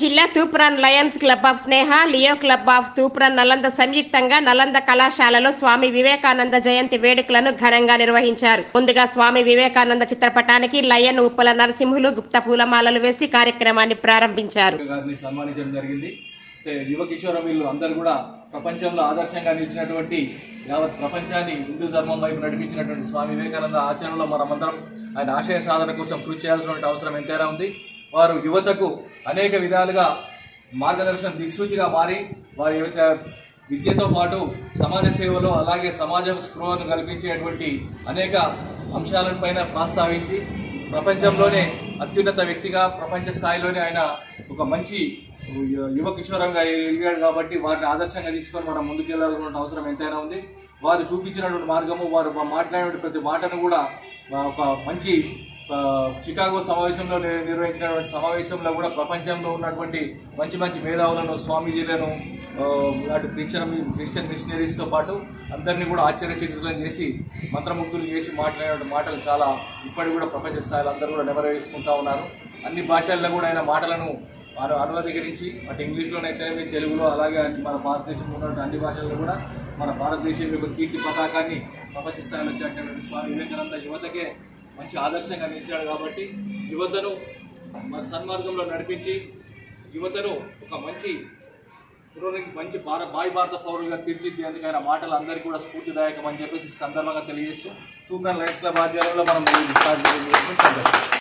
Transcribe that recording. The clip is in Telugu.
జిల్లా Toopran lions club of Sneha leo club of Toopran Nalanda సంయుక్తంగా నలంద కళాశాలలో స్వామి వివేకానంద జయంతి వేడుకలను ఘనంగా నిర్వహించారు ముందుగా స్వామి వివేకానంద చిత్రపటానికి లయన్ ఉప్పల నరసింహులు గుప్త పూలమాలలు వేసి కార్యక్రమాన్ని ప్రారంభించారు గారిని సన్మానించడం జరిగింది అయితే యువ కిషోరం వీళ్ళు అందరూ కూడా ప్రపంచంలో ఆదర్శంగా నిలిచినటువంటి యావత్ ప్రపంచాన్ని హిందూ ధర్మం వైపు నడిపించినటువంటి స్వామి వివేకానంద ఆచరణలో మనమందరం ఆయన ఆశయ సాధన కోసం కృషి చేయాల్సినటువంటి అవసరం ఎంతైనా ఉంది వారు యువతకు అనేక విధాలుగా మార్గదర్శనం దిక్సూచిగా మారి వారి యొక్క విద్యతో పాటు సమాజ సేవలో అలాగే సమాజం స్పృహను కల్పించేటువంటి అనేక అంశాలపైన ప్రస్తావించి ప్రపంచంలోనే అత్యున్నత వ్యక్తిగా ప్రపంచ స్థాయిలోనే ఆయన ఒక మంచి యువ కిషోరంగా ఎదిగాడు కాబట్టి వారిని ఆదర్శంగా తీసుకొని మనం ముందుకెళ్లాల్సిన అవసరం ఎంతైనా ఉంది వారు చూపించినటువంటి మార్గము వారు మాట్లాడిన ప్రతి మాటను కూడా ఆ, ఒక మంచి ఆ, చికాగో సమావేశంలో నిర్- నిర్వహించినటువంటి సమావేశంలో కూడా ప్రపంచంలో ఉన్నటువంటి మంచి మంచి మేధావులను స్వామీజీలను ఆ, అటు క్రిస్టియన్ క్రిస్టియన్ మిషనరీస్తో పాటు అందరినీ కూడా ఆశ్చర్యచకితులను చేసి మంత్రముగ్ధులు చేసి మాట్లాడిన మాటలు చాలా ఇప్పటికి కూడా ప్రపంచ స్థాయిలో అందరూ కూడా నెరవేర్చుకుంటా ఉన్నారు అన్ని భాషల్లో కూడా ఆయన మాటలను వారు అనువదీకరించి అటు ఇంగ్లీష్లోనైతేనేమి తెలుగులో అలాగే అన్ని మన భారతదేశంలో ఉన్నటువంటి అన్ని భాషల్లో కూడా మన భారతదేశం యొక్క కీర్తి పతాకాన్ని ప్రపంచ స్థాయిలో వచ్చేటటువంటి స్వామి వివేకానంద యువతకే మంచి ఆదర్శంగా నిలిచాడు కాబట్టి యువతను మన సన్మార్గంలో నడిపించి యువతను ఒక మంచి పురోగతికి మంచి భారత భావి భారత పౌరులుగా తీర్చిదిద్దేందుకు ఆయన మాటలు అందరికీ కూడా స్ఫూర్తిదాయకం అని చెప్పేసి ఈ సందర్భంగా తెలియజేస్తూ తూప్రాన్ లయన్స్ క్లబ్ ఆధ్వర్యంలో మనం ఈ కార్యక్రమం చేసుకుంటున్నాం.